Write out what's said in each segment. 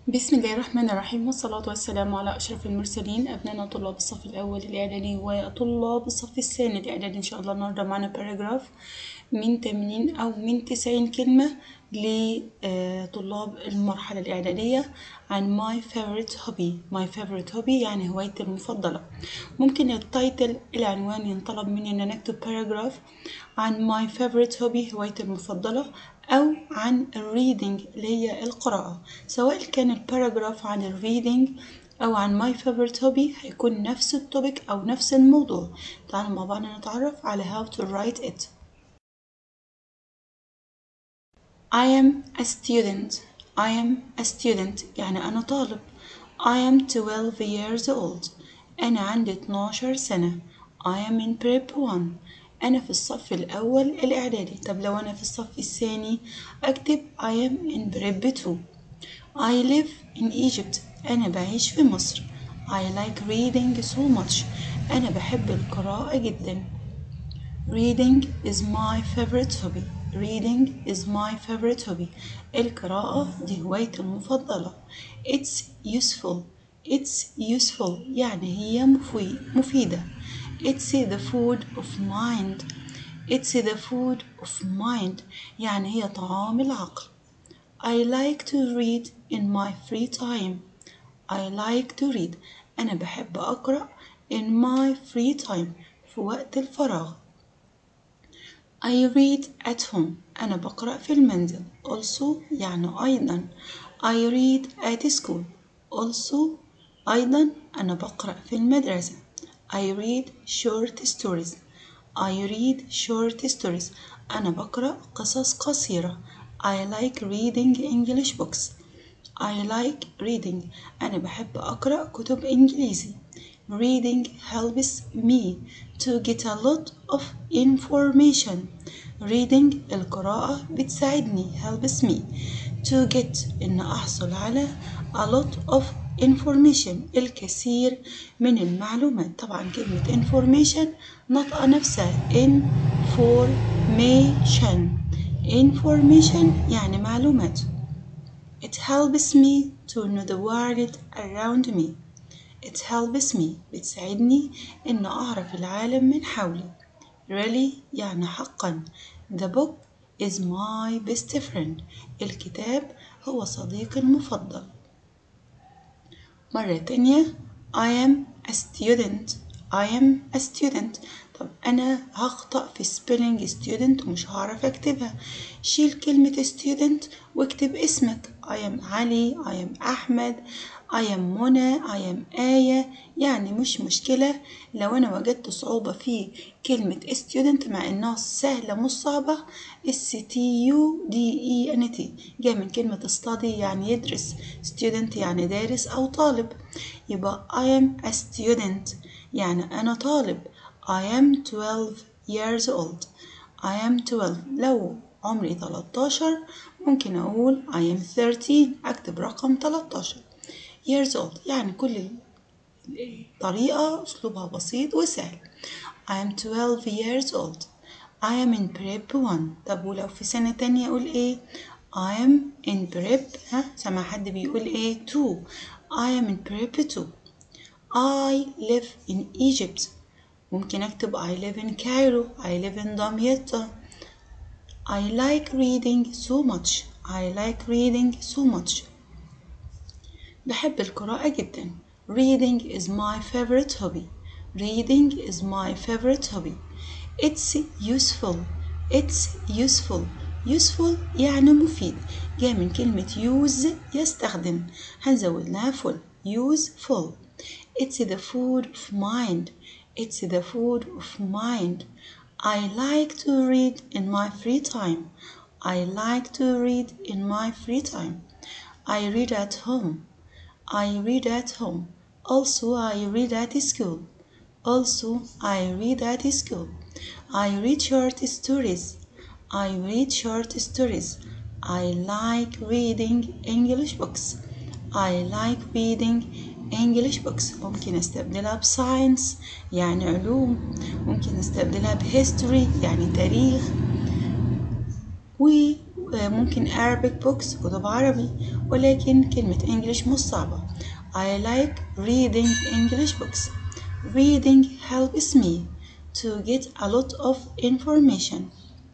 بسم الله الرحمن الرحيم والصلاة والسلام على أشرف المرسلين أبنائنا طلاب الصف الأول الإعدادي وطلاب الصف الثاني الإعدادي إن شاء الله النهاردة معانا باراجراف من 80 أو من 90 كلمة لطلاب المرحلة الإعدادية عن my favorite hobby my favorite hobby يعني هوايتي المفضلة ممكن التايتل العنوان ينطلب مني إن أنا أكتب باراجراف عن my favorite hobby هوايتي المفضلة أو عن الريدنج اللي هي القراءة سواء كان الباراجراف عن الريدنج أو عن my favorite hobby هيكون نفس التوبيك أو نفس الموضوع تعالوا مع بعض نتعرف على how to write it I am a student I am a student يعني أنا طالب I am 12 years old أنا عندي 12 سنة I am in prep 1 أنا في الصف الأول الإعدادي طب لو أنا في الصف الثاني أكتب I am in prep 2 I live in Egypt أنا بعيش في مصر I like reading so much أنا بحب القراءة جدا Reading is my favorite hobby Reading is my favorite hobby القراءة دي هوايتي المفضلة It's useful It's useful يعني هي مفي- مفيدة It's the food of mind It's the food of mind يعني هي طعام العقل I like to read in my free time I like to read أنا بحب أقرأ in my free time في وقت الفراغ I read at home أنا بقرأ في المنزل also يعني أيضا I read at school also أيضا أنا بقرأ في المدرسة I read short stories I read short stories أنا بقرأ قصص قصيرة I like reading English books I like reading أنا بحب أقرأ كتب إنجليزي Reading helps me to get a lot of information Reading القراءة بتساعدني helps me to get إن أحصل على a lot of information الكثير من المعلومات طبعا كلمة information نطقة نفسها information information يعني معلومات It helps me to know the world around me. It helps me بتساعدني إن أعرف العالم من حولي. Really يعني حقا. The book is my best friend. الكتاب هو صديقي المفضل. مرة تانية I am a student. I am a student. طب أنا هخطأ في spelling student ومش هعرف أكتبها. شيل كلمة student واكتب اسمك. I am علي. I am أحمد. I am منى. I am آية. يعني مش مشكلة لو أنا وجدت صعوبة في كلمة student مع إنها سهلة مش صعبة S T U D E N T جاي من كلمة study يعني يدرس student يعني دارس أو طالب يبقى I am a student يعني أنا طالب I am 12 years old I am 12 لو عمري 13 ممكن أقول I am 13 أكتب رقم 13 years old يعني كل طريقة أسلوبها بسيط وسهل I am 12 years old I am in prep 1 طب ولو في سنة تانية أقول إيه I am in prep ها سمع حد بيقول إيه 2 I am in prep 2 I live in Egypt ممكن أكتب I live in Cairo I live in دمياط I like reading so much I like reading so much بحب القراءة جدا Reading is my favorite hobby Reading is my favorite hobby It's useful It's useful useful يعني مفيد جاي من كلمة use يستخدم هنزود لها full useful It's the food of mind It's the food of mind I like to read in my free time I like to read in my free time I read at home I read at home. Also, I read at school. Also, I read at school. I read short stories. I read short stories. I like reading English books. I like reading English books. ممكن استبدلها بساينس يعني علوم. ممكن استبدلها بهيستوري يعني تاريخ. و ممكن Arabic books كتب عربي ولكن كلمة English مش صعبة I like reading English books reading helps me to get a lot of information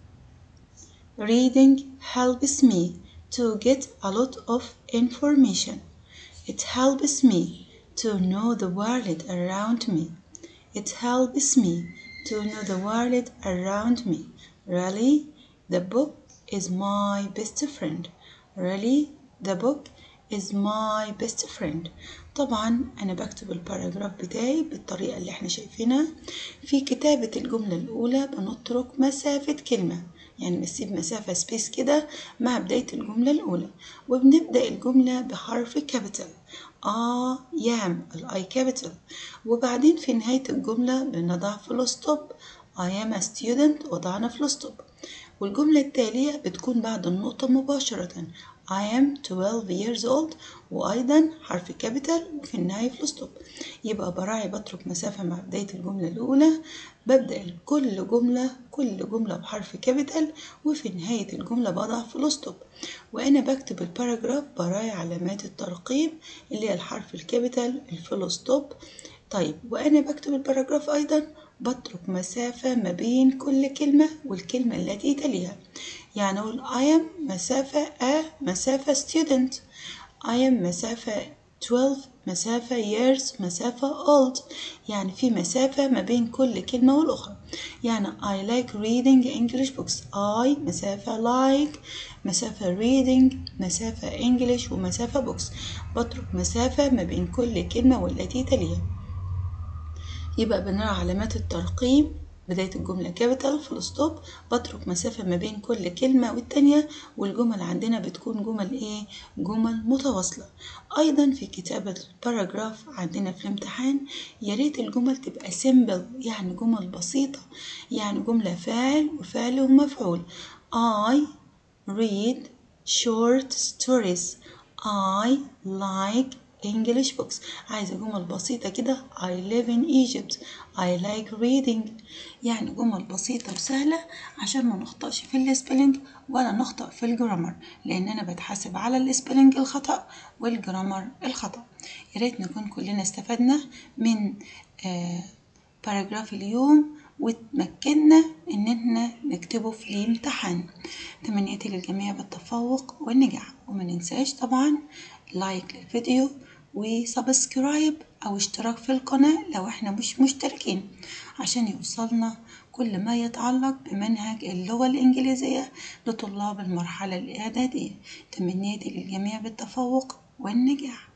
reading helps me to get a lot of information it helps me to know the world around me it helps me to know the world around me really the book is my best friend really the book is my best friend طبعا أنا بكتب الباراجراف بتاعي بالطريقة اللي احنا شايفينها في كتابة الجملة الأولى بنترك مسافة كلمة يعني بنسيب مسافة سبيس كده مع بداية الجملة الأولى وبنبدأ الجملة بحرف كابيتال آ يام الآي كابيتال وبعدين في نهاية الجملة بنضع فول ستوب I am a student وضعنا فول ستوب والجملة التالية بتكون بعد النقطة مباشرة I am 12 years old وأيضا حرف كابيتال وفي النهاية فول ستوب يبقى براعي بترك مسافة مع بداية الجملة الأولى ببدأ كل جملة كل جملة بحرف كابيتال وفي نهاية الجملة بضع فول ستوب وأنا بكتب الباراجراف براعي علامات الترقيم اللي هي الحرف الكابيتال الفول ستوب طيب وأنا بكتب الباراجراف أيضا بترك مسافة ما بين كل كلمة والكلمة التي تليها يعني أقول I am مسافة a مسافة student I am مسافة 12 مسافة years مسافة old يعني في مسافة ما بين كل كلمة والأخرى يعني I like reading English books I مسافة like مسافة reading مسافة English ومسافة books بترك مسافة ما بين كل كلمة والتي تليها يبقى بنرى علامات الترقيم بداية الجملة كابيتال فول ستوب بترك مسافة ما بين كل كلمة والتانية والجمل عندنا بتكون جمل ايه؟ جمل متواصلة أيضا في كتابة الباراجراف عندنا في الامتحان يا ريت الجمل تبقى سيمبل يعني جمل بسيطة يعني جملة فاعل وفاعل ومفعول I read short stories I like English books عايزة جمل بسيطة كده I live in Egypt I like reading يعني جمل بسيطة وسهلة عشان ما نخطأش في السبيلنج ولا نخطأ في الجرامر لأن أنا بتحاسب على السبيلنج الخطأ والجرامر الخطأ يا ريت نكون كلنا استفدنا من آه باراجراف اليوم وتمكنا ان احنا نكتبه في الامتحان تمنياتي للجميع بالتفوق والنجاح وما ننساش طبعا لايك للفيديو وسبسكرايب او اشتراك في القناة لو احنا مش مشتركين عشان يوصلنا كل ما يتعلق بمنهج اللغة الإنجليزية لطلاب المرحلة الإعدادية تمنياتي للجميع بالتفوق والنجاح